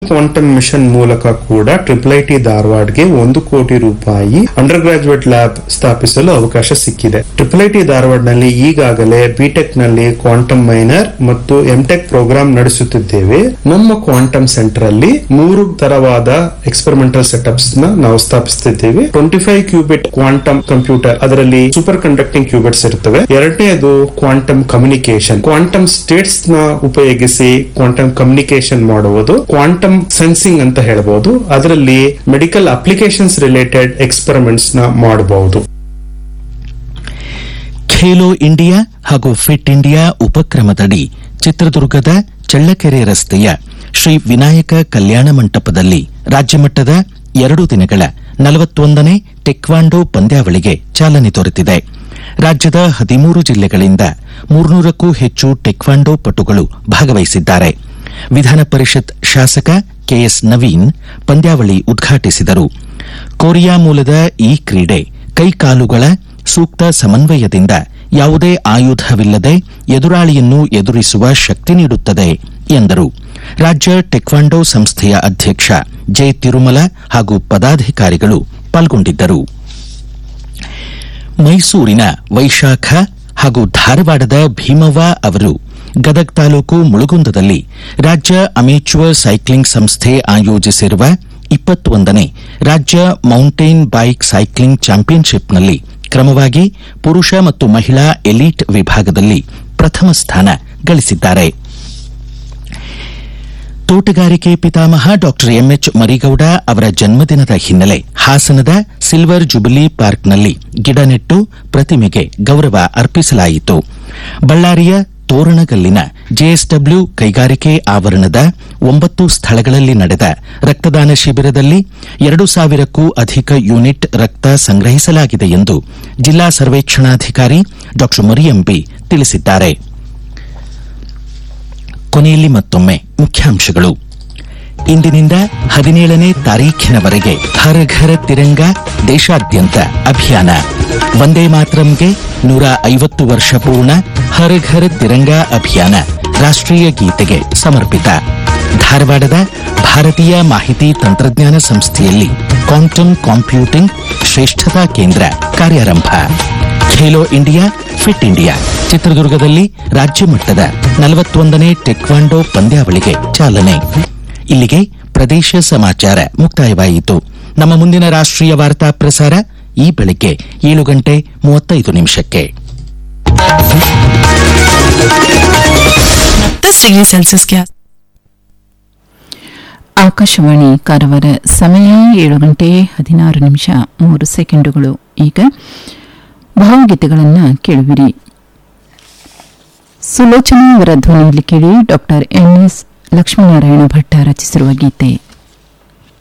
quantum mission ಮೂಲಕ ಕೂಡ triple IT ಧಾರವಾಡ್ಗೆ ಒಂದು ಕೋಟಿ ರೂಪಾಯಿ ಅಂಡರ್ ಗ್ರಾಜುಯೇಟ್ ಲ್ಯಾಬ್ ಸ್ಥಾಪಿಸಲು ಅವಕಾಶ ಸಿಕ್ಕಿದೆ ಟ್ರಿಪಲ್ ಐಟಿ ಧಾರವಾಡ್ನಲ್ಲಿ ಈಗಾಗಲೇ ಬಿಟೆಕ್ ನಲ್ಲಿ ಕ್ವಾಂಟಮ್ ಮೈನರ್ ಮತ್ತು ಎಂಟೆಕ್ ಪ್ರೋಗ್ರಾಂ ನಡೆಸುತ್ತಿದ್ದೇವೆ ನಮ್ಮ ಕ್ವಾಂಟಮ್ ಸೆಂಟರ್ ಅಲ್ಲಿ ಮೂರು ತರವಾದ ಎಕ್ಸ್ಪೆರಿಮೆಂಟಲ್ ಸೆಟಪ್ಸ್ ನ ನಾವು ಸ್ಥಾಪಿಸುತ್ತಿದ್ದೇವೆ twenty five qubit quantum computer ಅದರಲ್ಲಿ ಸೂಪರ್ ಕಂಡಕ್ಟಿಂಗ್ ಕ್ಯೂಬಿಟ್ಸ್ ಇರ್ತವೆ ಎರಡನೇದು ಕ್ವಾಂಟಮ್ ಕಮ್ಯುನಿಕೇಶನ್ ಕ್ವಾಂಟಮ್ ಸ್ಟೇಟ್ಸ್ ನ ಉಪಯೋಗಿಸಿ ಕ್ವಾಂಟಮ್ ಕಮ್ಯುನಿಕೇಶನ್ ಮಾಡುವುದು ಕ್ವಾಂಟಮ್ ಸೆನ್ಸಿಂಗ್ ಅಂತ ಹೇಳಬಹುದು ಅದರಲ್ಲಿ ಮೆಡಿಕಲ್ ಅಪ್ಲಿಕೇಶನ್ಸ್ ರಿಲೇಟೆಡ್ ಎಕ್ಸ್ಪೆರಿಮೆಂಟ್ಸ್ ನ ಮಾಡಬಹುದು ಖೇಲೋ ಇಂಡಿಯಾ ಹಾಗೂ ಫಿಟ್ ಇಂಡಿಯಾ ಉಪಕ್ರಮದಡಿ ಚಿತ್ರದುರ್ಗದ ಚಳ್ಳಕೆರೆ ರಸ್ತೆಯ ಶ್ರೀ ವಿನಾಯಕ ಕಲ್ಯಾಣ ಮಂಟಪದಲ್ಲಿ ರಾಜ್ಯಮಟ್ಟದ ಎರಡು ದಿನಗಳ ನಲವತ್ತೊಂದನೇ ಟೆಕ್ವಾಂಡೋ ಪಂದ್ಯಾವಳಿಗೆ ಚಾಲನೆ ದೊರೆತಿದೆ ರಾಜ್ಯದ ಹದಿಮೂರು ಜಿಲ್ಲೆಗಳಿಂದ ಮೂರ್ನೂರಕ್ಕೂ ಹೆಚ್ಚು ಟೆಕ್ವಾಂಡೋ ಪಟುಗಳು ಭಾಗವಹಿಸಿದ್ದಾರೆ ವಿಧಾನ ಪರಿಷತ್ ಶಾಸಕ ಕೆಎಸ್ ನವೀನ್ ಪಂದ್ಯಾವಳಿ ಉದ್ಘಾಟಿಸಿದರು ಕೊರಿಯಾ ಮೂಲದ ಈ ಕ್ರೀಡೆ ಕೈಕಾಲುಗಳ ಸೂಕ್ತ ಸಮನ್ವಯದಿಂದ ಯಾವುದೇ ಆಯುಧವಿಲ್ಲದೆ ಎದುರಾಳಿಯನ್ನು ಎದುರಿಸುವ ಶಕ್ತಿ ನೀಡುತ್ತದೆ ಎಂದರು ರಾಜ್ಯ ಟೆಕ್ವಾಂಡೋ ಸಂಸ್ಥೆಯ ಅಧ್ಯಕ್ಷ ಜೆ ತಿರುಮಲ ಹಾಗೂ ಪದಾಧಿಕಾರಿಗಳು ಪಾಲ್ಗೊಂಡಿದ್ದರು ಮೈಸೂರಿನ ವೈಶಾಖ ಹಾಗೂ ಧಾರವಾಡದ ಭೀಮವ್ವ ಅವರು ಗದಗ್ ತಾಲೂಕು ಮುಳುಗುಂದದಲ್ಲಿ ರಾಜ್ಯ ಅಮೇಚ್ಯೂರ್ ಸೈಕ್ಲಿಂಗ್ ಸಂಸ್ಥೆ ಆಯೋಜಿಸಿರುವ ಇಪ್ಪತ್ತೊಂದನೇ ರಾಜ್ಯ ಮೌಂಟೇನ್ ಬೈಕ್ ಸೈಕ್ಲಿಂಗ್ ಚಾಂಪಿಯನ್ಶಿಪ್ನಲ್ಲಿ ಕ್ರಮವಾಗಿ ಪುರುಷ ಮತ್ತು ಮಹಿಳಾ ಎಲೀಟ್ ವಿಭಾಗದಲ್ಲಿ ಪ್ರಥಮ ಸ್ಥಾನ ಗಳಿಸಿದ್ದಾರೆ ತೋಟಗಾರಿಕೆ ಪಿತಾಮಹ ಡಾಕ್ಟರ್ ಎಂಎಚ್ ಮರಿಗೌಡ ಅವರ ಜನ್ಮದಿನದ ಹಿನ್ನೆಲೆ ಹಾಸನದ ಸಿಲ್ವರ್ ಜುಬಿಲಿ ಪಾರ್ಕ್ನಲ್ಲಿ ಗಿಡ ನೆಟ್ಟು ಪ್ರತಿಮೆಗೆ ಗೌರವ ಅರ್ಪಿಸಲಾಯಿತು ಬಳ್ಳಾರಿಯ ತೋರಣಗಲ್ಲಿನ ಜೆಎಸ್ಡಬ್ಲ್ಯೂ ಕೈಗಾರಿಕೆ ಆವರಣದ ಒಂಬತ್ತು ಸ್ಥಳಗಳಲ್ಲಿ ನಡೆದ ರಕ್ತದಾನ ಶಿಬಿರದಲ್ಲಿ ಎರಡು ಸಾವಿರಕ್ಕೂ ಅಧಿಕ ಯೂನಿಟ್ ರಕ್ತ ಸಂಗ್ರಹಿಸಲಾಗಿದೆ ಎಂದು ಜಿಲ್ಲಾ ಸರ್ವೇಕ್ಷಣಾಧಿಕಾರಿ ಡಾಕ್ಟರ್ ಮರಿಯಂಬಿ ತಿಳಿಸಿದ್ದಾರೆ ಕೊನೆಯಲ್ಲಿ ಮತ್ತೊಮ್ಮೆ ಮುಖ್ಯಾಂಶಗಳು ಇಂದಿನಿಂದ ಹದಿನೇಳನೇ ತಾರೀಖಿನವರೆಗೆ ಹರ ಘರ ತಿರಂಗ ದೇಶಾದ್ಯಂತ ಅಭಿಯಾನ ವಂದೇ ಮಾತರಂಗೆ ನೂರ ಐವತ್ತು ವರ್ಷ ಪೂರ್ಣ ಹರ ಘರ ತಿರಂಗ ಅಭಿಯಾನ ರಾಷ್ಟ್ರೀಯ ಗೀತೆಗೆ ಸಮರ್ಪಿತ ಧಾರವಾಡದ ಭಾರತೀಯ ಮಾಹಿತಿ ತಂತ್ರಜ್ಞಾನ ಸಂಸ್ಥೆಯಲ್ಲಿ ಕ್ವಾಂಟಮ್ ಕಾಂಪ್ಯೂಟಿಂಗ್ ಶ್ರೇಷ್ಠತಾ ಕೇಂದ್ರ ಕಾರ್ಯಾರಂಭ ಖೇಲೋ ಇಂಡಿಯಾ ಫಿಟ್ ಇಂಡಿಯಾ ಚಿತ್ರದುರ್ಗದಲ್ಲಿ ರಾಜ್ಯ ಮಟ್ಟದ ನಲವತ್ತೊಂದನೇ ಟೆಕ್ವಾಂಡೋ ಪಂದ್ಯಾವಳಿಗೆ ಚಾಲನೆ ಇಲ್ಲಿಗೆ ಪ್ರದೇಶ ಸಮಾಚಾರ ಮುಕ್ತಾಯವಾಯಿತು ನಮ್ಮ ಮುಂದಿನ ರಾಷ್ಟ್ರೀಯ ವಾರ್ತಾ ಪ್ರಸಾರ ಈ ಬೆಳಗ್ಗೆ ಏಳು ಗಂಟೆ ಮೂವತ್ತೈದು ನಿಮಿಷಕ್ಕೆ दस डिग्री सेल्सियस के आस- ಆಕಾಶವಾಣಿ ಕಾರವಾರ ಸಮಯ ಏಳು ಗಂಟೆ ಹದಿನಾರು ನಿಮಿಷ ಮೂರು ಸೆಕೆಂಡುಗಳು ಈಗ ಭಾವಗೀತೆಗಳನ್ನು ಕೇಳುವಿರಿ ಸುಲೋಚನಾ ಅವರ ಧ್ವನಿಯಲ್ಲಿ ಕೇಳಿ doctor N S Lakshminarayana Bhatta ರಚಿಸಿರುವ ಗೀತೆ